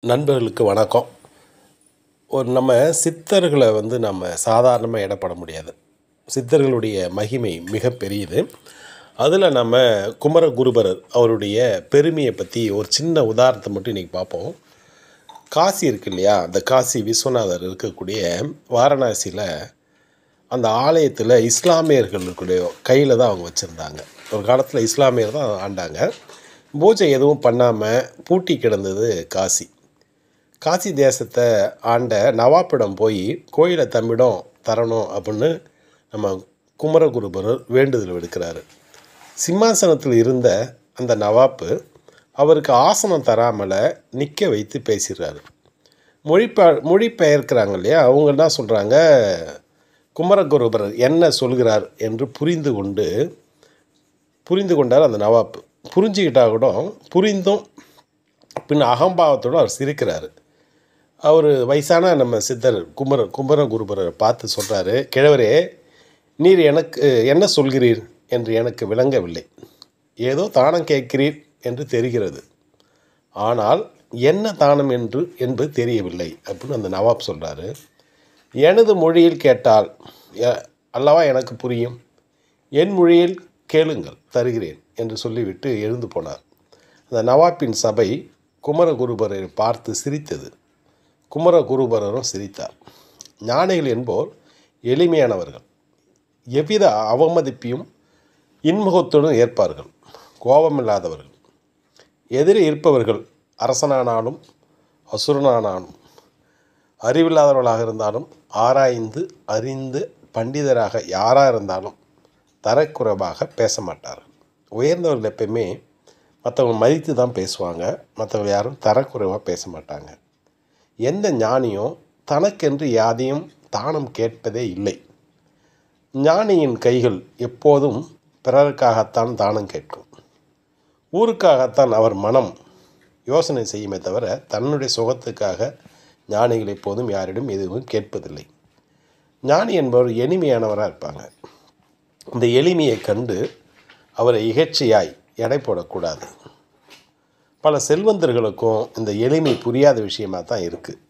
நண்பர்களுக்கு வணக்கம் ஒரு நம்ம சித்தர்களை வந்து நம்ம சாதாரணமாக எடப்பட முடியாது சித்தர்களுடைய மகிமை மிக பெரியது அதில் நம்ம குமரகுருபரர் அவருடைய பெருமையை பற்றி ஒரு சின்ன உதாரணத்தை மட்டும் இன்றைக்கி பார்ப்போம் காசி இருக்கு இல்லையா அந்த காசி விஸ்வநாதர் இருக்கக்கூடிய வாரணாசியில் அந்த ஆலயத்தில் இஸ்லாமியர்களுடைய கையில் தான் அவங்க வச்சுருந்தாங்க ஒரு காலத்தில் இஸ்லாமியர் தான் ஆண்டாங்க பூஜை எதுவும் பண்ணாமல் பூட்டி கிடந்தது காசி காசி தேசத்தை ஆண்ட நவாப்பிடம் போய் கோயிலை தம்மிடம் தரணும் அப்படின்னு நம்ம குமரகுருபரர் வேண்டுதல் விடுக்கிறாரு சிம்மாசனத்தில் இருந்த அந்த நவாப்பு அவருக்கு ஆசனம் தராமல் நிற்க வைத்து பேசிடுறாரு மொழிபெ மொழிபெயர்க்கிறாங்க இல்லையா அவங்க என்ன சொல்கிறாங்க குமரகுருபரர் என்ன சொல்கிறார் என்று புரிந்து கொண்டு புரிந்து கொண்டார் அந்த நவாப் புரிஞ்சுக்கிட்டா கூட புரிந்தும் பின் அகம்பாவத்தோடு அவர் சிரிக்கிறாரு அவர் வயசான நம்ம சித்தர் குமர குமர குருபரரை பார்த்து சொல்கிறாரு கிழவரே நீர் எனக்கு என்ன சொல்கிறீர் என்று எனக்கு விளங்கவில்லை ஏதோ தானம் கேட்கிறீர் என்று தெரிகிறது ஆனால் என்ன தானம் என்று என்பது தெரியவில்லை அப்படின்னு அந்த நவாப் சொல்கிறாரு எனது மொழியில் கேட்டால் எ- அல்லவா எனக்கு புரியும் என் மொழியில் கேளுங்கள் தருகிறேன் என்று சொல்லிவிட்டு எழுந்து போனார் அந்த நவாப்பின் சபை குமரகுருபரை பார்த்து சிரித்தது குமரகுருபரரும் சிரித்தார் ஞானிகள் என்போர் எளிமையானவர்கள் எவ்வித அவமதிப்பையும் இன்முகத்துடன் ஏற்பார்கள் கோபமில்லாதவர்கள் எதிரே இருப்பவர்கள் அரசனானாலும் அசுரனானாலும் அறிவில்லாதவர்களாக இருந்தாலும் ஆராய்ந்து அறிந்து பண்டிதராக யாராக இருந்தாலும் தரக்குறைவாக பேச மாட்டார்கள் உயர்ந்தவர்கள் எப்பயுமே மற்றவங்க மதித்து தான் பேசுவாங்க மற்றவங்க யாரும் தரக்குறைவாக பேச மாட்டாங்க எந்த ஞானியும் தனக்கென்று யாதையும் தானம் கேட்பதே இல்லை ஞானியின் கைகள் எப்போதும் பிறருக்காகத்தான் தானம் கேட்கும் ஊருக்காகத்தான் அவர் மனம் யோசனை செய்யுமே தவிர தன்னுடைய சுகத்துக்காக ஞானிகள் எப்போதும் யாரிடம் எதுவும் கேட்பதில்லை ஞானி என்பவர் எளிமையானவராக இருப்பாங்க இந்த எளிமையை கண்டு அவரை இகழ்ச்சியாய் எடை போடக்கூடாது பல செல்வந்தர்களுக்கும் இந்த எளிமை புரியாத விஷயமாக தான் இருக்குது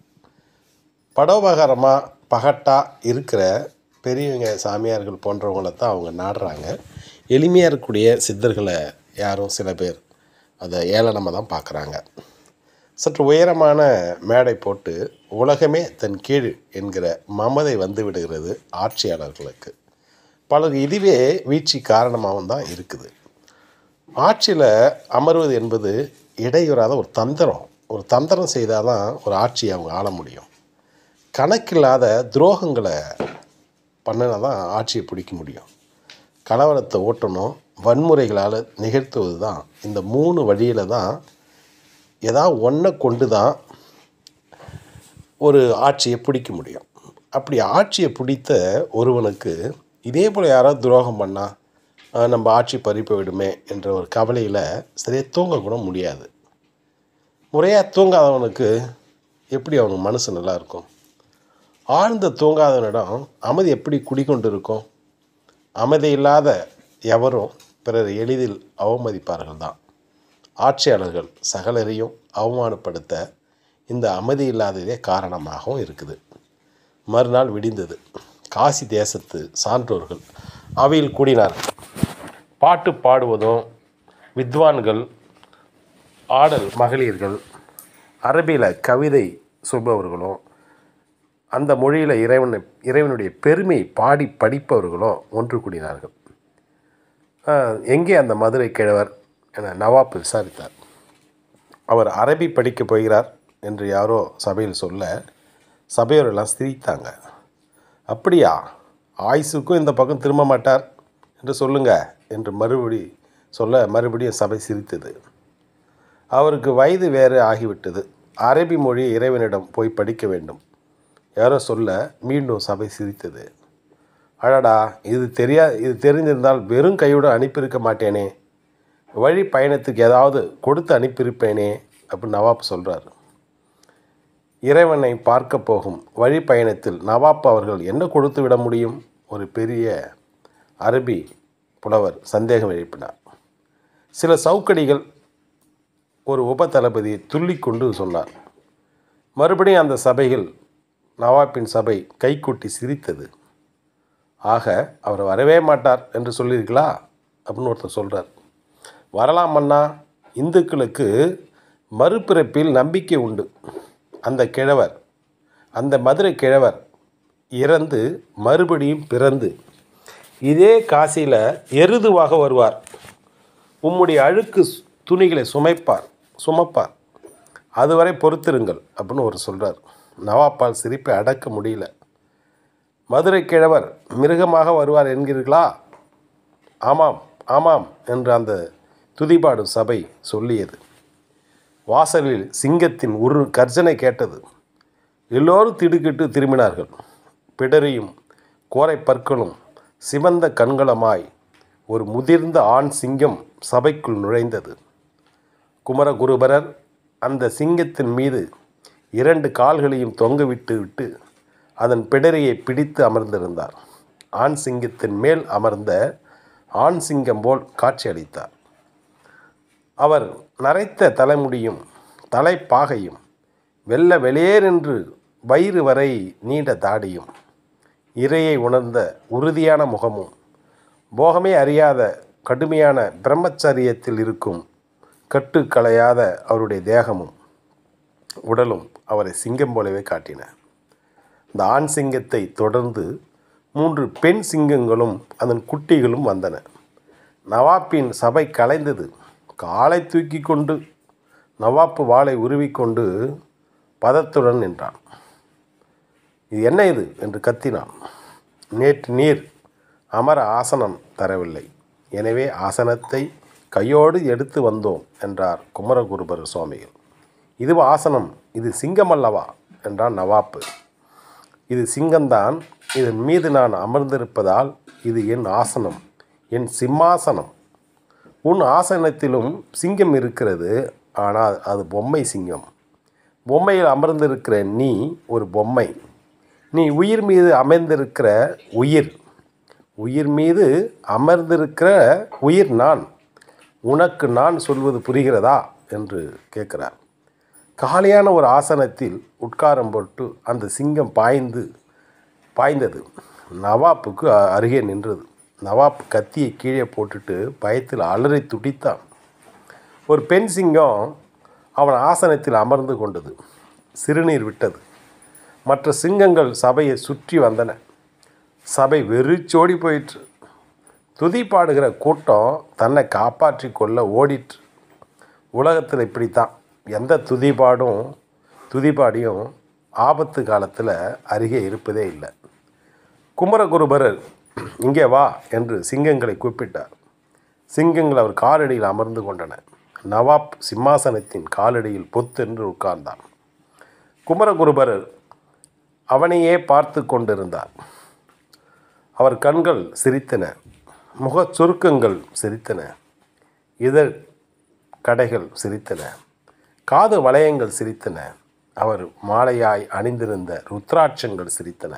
படோபகாரமாக பகட்டா இருக்கிற பெரியவங்க சாமியார்கள் போன்றவங்களை தான் அவங்க நாடுறாங்க எளிமையாக இருக்கக்கூடிய சித்தர்களை யாரும் சில பேர் அதை ஏளனமாக தான் பார்க்குறாங்க சற்று உயரமான மேடை போட்டு உலகமே தன் கீழ் என்கிற மமதை வந்து விடுகிறது ஆட்சியாளர்களுக்கு பலர் இதுவே வீழ்ச்சி காரணமாகவும் தான் இருக்குது ஆட்சியில் அமர்வது என்பது இடையூறாத ஒரு தந்திரம் ஒரு தந்திரம் செய்தால் தான் ஒரு ஆட்சியை அவங்க ஆள முடியும் கணக்கில்லாத துரோகங்களை பண்ணினா தான் ஆட்சியை பிடிக்க முடியும் கலவரத்தை ஓட்டணும் வன்முறைகளால் நிகழ்த்துவது தான் இந்த மூணு வழியில் தான் ஏதாவது ஒன்றை கொண்டு தான் ஒரு ஆட்சியை பிடிக்க முடியும் அப்படி ஆட்சியை பிடித்த ஒருவனுக்கு இதே போல் யாராவது துரோகம் பண்ணால் அஹ், நம்ம ஆட்சி பறி போயிடுமே என்ற ஒரு கவலையில் சரியாக தூங்க கூட முடியாது முறையாக தூங்காதவனுக்கு எப்படி அவனுக்கு மனசு நல்லா இருக்கும் ஆழ்ந்த தூங்காதவனிடம் அமைதி எப்படி குடிக்கொண்டு இருக்கும் அமைதி இல்லாத எவரும் பிறர் எளிதில் அவமதிப்பார்கள் தான் ஆட்சியாளர்கள் சகலரையும் அவமானப்படுத்த இந்த அமைதி இல்லாததே காரணமாகவும் இருக்குது மறுநாள் விடிந்தது காசி தேசத்து சான்றோர்கள் அவையில் கூடினார்கள் பாட்டு பாடுவதும் வித்வான்கள் ஆடல் மகளிர்கள் அரபியில் கவிதை சொல்பவர்களும் அந்த மொழியில் இறைவனை இறைவனுடைய பெருமை பாடி படிப்பவர்களும் ஒன்று கூடினார்கள் ஆஹ், எங்கே அந்த மதுரை கிழவர் என நவாப் விசாரித்தார் அவர் அரபி படிக்கப் போகிறார் என்று யாரோ சபையில் சொல்ல சபையோரெல்லாம் சிரித்தாங்க அப்படியா ஆயுசுக்கும் இந்த பக்கம் திரும்ப மாட்டார் என்று சொல்லுங்க என்று மறுபடி சொல்ல மறுபடியும் சபை சிரித்தது அவருக்கு வயது வேறு ஆகிவிட்டது அரபி மொழி இறைவனிடம் போய் படிக்க வேண்டும் யாரோ சொல்ல மீண்டும் சபை சிரித்தது அடடா இது தெரியா இது தெரிஞ்சிருந்தால் வெறும் கையோடு அனுப்பியிருக்க மாட்டேனே வழி பயணத்துக்கு ஏதாவது கொடுத்து அனுப்பியிருப்பேனே அப்படின்னு நவாப் சொல்கிறார் இறைவனை பார்க்க போகும் வழி பயணத்தில் நவாப் அவர்கள் என்ன கொடுத்து விட முடியும் ஒரு பெரிய அரபி புலவர் சந்தேகம் எழுப்பினார் சில சவுக்கடிகள் ஒரு உப தளபதி துள்ளி கொண்டு சொன்னார் மறுபடியும் அந்த சபைகள் நவாப்பின் சபை கைகூட்டி சிரித்தது ஆக அவர் வரவே மாட்டார் என்று சொல்லியிருக்கலா அப்படின்னு ஒருத்தர் சொல்கிறார் வரலாம் அண்ணா இந்துக்களுக்கு மறுபிறப்பில் நம்பிக்கை உண்டு அந்த கிழவர் அந்த மதுரை கிழவர் இறந்து மறுபடியும் பிறந்து இதே காசியில் எருதுவாக வருவார் உம்முடைய அழுக்கு சு- துணிகளை சுமைப்பார் சுமப்பார் அதுவரை பொறுத்திருங்கள் அப்படின்னு ஒரு சொல்கிறார் நவாப்பால் சிரிப்பை அடக்க முடியல மதுரை கிழவர் மிருகமாக வருவார் என்கிறீர்களா ஆமாம் ஆமாம் என்று அந்த துதிபாடும் சபை சொல்லியது வாசலில் சிங்கத்தின் உரு கர்ஜனை கேட்டது எல்லோரும் திடுக்கிட்டு திரும்பினார்கள் பிடரியும் கோரை பற்களும் சிவந்த கண்களுமாய் ஒரு முதிர்ந்த ஆண் சிங்கம் சபைக்குள் நுழைந்தது குமரகுருபரர் அந்த சிங்கத்தின் மீது இரண்டு கால்களையும் தொங்கவிட்டு விட்டு அதன் பிடரியை பிடித்து அமர்ந்திருந்தார் ஆண் சிங்கத்தின் மேல் அமர்ந்த ஆண் சிங்கம் போல் காட்சியளித்தார் அவர் நரைத்த தலைமுடியும் தலைப்பாகையும் வெள்ள வெளியேறென்று வயிறு வரை நீண்ட தாடியும் இரையை உணர்ந்த உறுதியான முகமும் போகமே அறியாத கடுமையான பிரம்மச்சரியத்தில் இருக்கும் கட்டு களையாத அவருடைய தேகமும் உடலும் அவரை சிங்கம் போலவே காட்டின இந்த ஆண் சிங்கத்தை தொடர்ந்து மூன்று பெண் சிங்கங்களும் அதன் குட்டிகளும் வந்தன நவாப்பின் சபை கலைந்தது காலை தூக்கி கொண்டு நவாப்பு வாளை உருவிக்கொண்டு பதத்துடன் நின்றான் இது என்ன இது என்று கத்தினான் நேற்று நீர் அமர ஆசனம் தரவில்லை எனவே ஆசனத்தை கையோடு எடுத்து வந்தோம் என்றார் குமரகுருபர சுவாமிகள் இது ஆசனம் இது சிங்கம் அல்லவா என்றான் நவாப்பு இது சிங்கம்தான் இதன் மீது நான் அமர்ந்திருப்பதால் இது என் ஆசனம் என் சிம்மாசனம் உன் ஆசனத்திலும் சிங்கம் இருக்கிறது ஆனால் அது பொம்மை சிங்கம் பொம்மையில் அமர்ந்திருக்கிற நீ ஒரு பொம்மை நீ உயிர் மீது அமர்ந்திருக்கிற உயிர் உயிர் மீது அமர்ந்திருக்கிற உயிர் நான் உனக்கு நான் சொல்வது புரிகிறதா என்று கேட்கிறார் காலியான ஒரு ஆசனத்தில் உட்காரம் போட்டு அந்த சிங்கம் பாய்ந்து பாய்ந்தது நவாப்புக்கு அ- அருகே நின்றது நவாப் கத்தியை கீழே போட்டுட்டு பயத்தில் அலறி துடித்தான் ஒரு பெண் சிங்கம் அவன் ஆசனத்தில் அமர்ந்து கொண்டது சிறுநீர் விட்டது மற்ற சிங்கங்கள் சபையை சுற்றி வந்தன சபை வெறிச்சோடி போயிற்று துதி பாடுகிற கூட்டம் தன்னை காப்பாற்றி கொள்ள ஓடிற்று உலகத்தில் இப்படித்தான் எந்த துதிபாடும் துதிபாடியும் ஆபத்து காலத்தில் அருகே இருப்பதே இல்லை குமரகுருபரர் இங்கே வா என்று சிங்கங்களை கூப்பிட்டார் சிங்கங்கள் அவர் காலடியில் அமர்ந்து கொண்டன நவாப் சிம்மாசனத்தின் காலடியில் பொத்தென்று உட்கார்ந்தான் குமரகுருபரர் அவனையே பார்த்து கொண்டிருந்தார் அவர் கண்கள் சிரித்தன முகச் சுருக்கங்கள் சிரித்தன இதழ் கடைகள் சிரித்தன காது வளையங்கள் சிரித்தன அவர் மாலையாய் அணிந்திருந்த ருத்ராட்சங்கள் சிரித்தன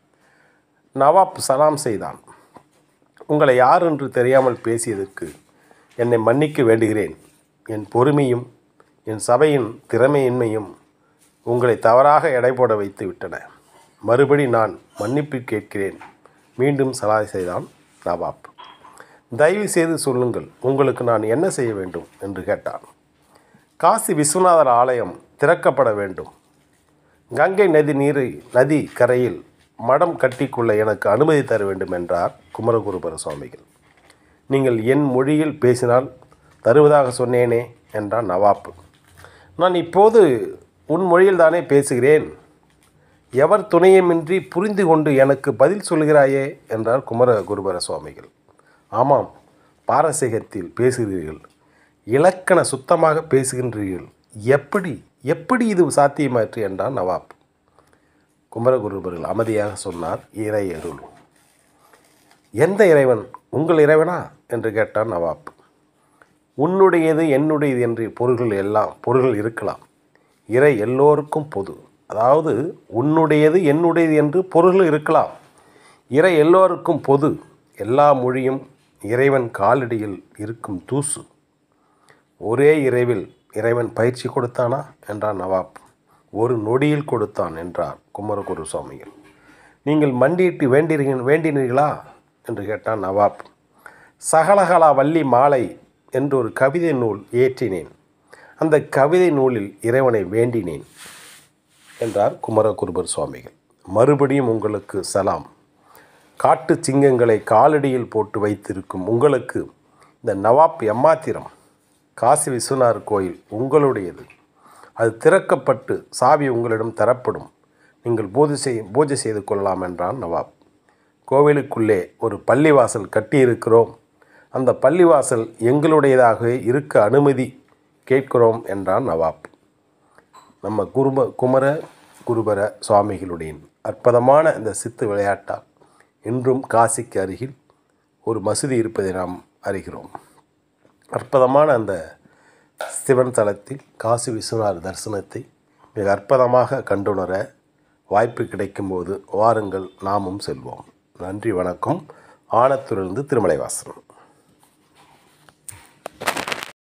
நவாப் சலாம் செய்தான் உங்களை யார் என்று தெரியாமல் பேசியதற்கு என்னை மன்னிக்க வேண்டுகிறேன் என் பொறுமையும் என் சபையின் திறமையின்மையும் உங்களை தவறாக எடை போட வைத்து விட்டன மறுபடி நான் மன்னிப்பு கேட்கிறேன் மீண்டும் சலாய் செய்தான் நவாப் தயவு செய்து சொல்லுங்கள் உங்களுக்கு நான் என்ன செய்ய வேண்டும் என்று கேட்டான் காசி விஸ்வநாதர் ஆலயம் திறக்கப்பட வேண்டும் கங்கை நதி நீரை நதி கரையில் மடம் கட்டிக்கொள்ள எனக்கு அனுமதி தர வேண்டும் என்றார் குமரகுருபர சுவாமிகள் நீங்கள் என் மொழியில் பேசினால் தருவதாக சொன்னேனே என்றான் நவாப் நான் இப்போது உன் மொழியில் தானே பேசுகிறேன் எவர் துணையுமின்றி புரிந்து கொண்டு எனக்கு பதில் சொல்கிறாயே என்றார் குமர குருபர சுவாமிகள் ஆமாம் பாரசீகத்தில் பேசுகிறீர்கள் இலக்கண சுத்தமாக பேசுகின்றீர்கள் எப்படி எப்படி இது சாத்தியமாயிற்று என்றான் நவாப் குமரகுருபர்கள் அமைதியாக சொன்னார் இறை அருள் எந்த இறைவன் உங்கள் இறைவனா என்று கேட்டான் நவாப் உன்னுடையது என்னுடையது என்று பொருள்கள் எல்லாம் பொருள்கள் இருக்கலாம் இறை எல்லோருக்கும் பொது அதாவது உன்னுடையது என்னுடையது என்று பொருள்கள் இருக்கலாம் இறை எல்லோருக்கும் பொது எல்லா மொழியும் இறைவன் காலடியில் இருக்கும் தூசு ஒரே இறைவில் இறைவன் பயிற்சி கொடுத்தானா என்றான் நவாப் ஒரு நொடியில் கொடுத்தான் என்றார் குமரகுரு சுவாமிகள் நீங்கள் மண்டியிட்டு வேண்டீர்கள் வேண்டினீர்களா என்று கேட்டான் நவாப் சகலகலா வள்ளி மாலை என்று ஒரு கவிதை நூல் ஏற்றினேன் அந்த கவிதை நூலில் இறைவனை வேண்டினேன் என்றார் குமரகுருபர் சுவாமிகள் மறுபடியும் உங்களுக்கு சலாம் காட்டு சிங்கங்களை காலடியில் போட்டு வைத்திருக்கும் உங்களுக்கு இந்த நவாப் எம்மாத்திரம் காசி விஸ்வநாதர் கோயில் உங்களுடையது அது திறக்கப்பட்டு சாவி உங்களிடம் தரப்படும் நீங்கள் பூஜை செய் பூஜை செய்து கொள்ளலாம் என்றான் நவாப் கோவிலுக்குள்ளே ஒரு பள்ளிவாசல் கட்டியிருக்கிறோம் அந்த பள்ளிவாசல் எங்களுடையதாகவே இருக்க அனுமதி கேட்கிறோம் என்றான் நவாப் நம்ம குருப குமர குருபர சுவாமிகளுடைய அற்புதமான இந்த சித்து விளையாட்டால் இன்றும் காசிக்கு அருகில் ஒரு மசூதி இருப்பதை நாம் அறிகிறோம் அற்புதமான அந்த சிவன் தலத்தில் காசி விஸ்வநாதர் தரிசனத்தை மிக அற்புதமாக கண்டுணர வாய்ப்பு கிடைக்கும்போது வாருங்கள் நாமும் செல்வோம் நன்றி வணக்கம் ஆனத்திலிருந்து திருமலைவாசன்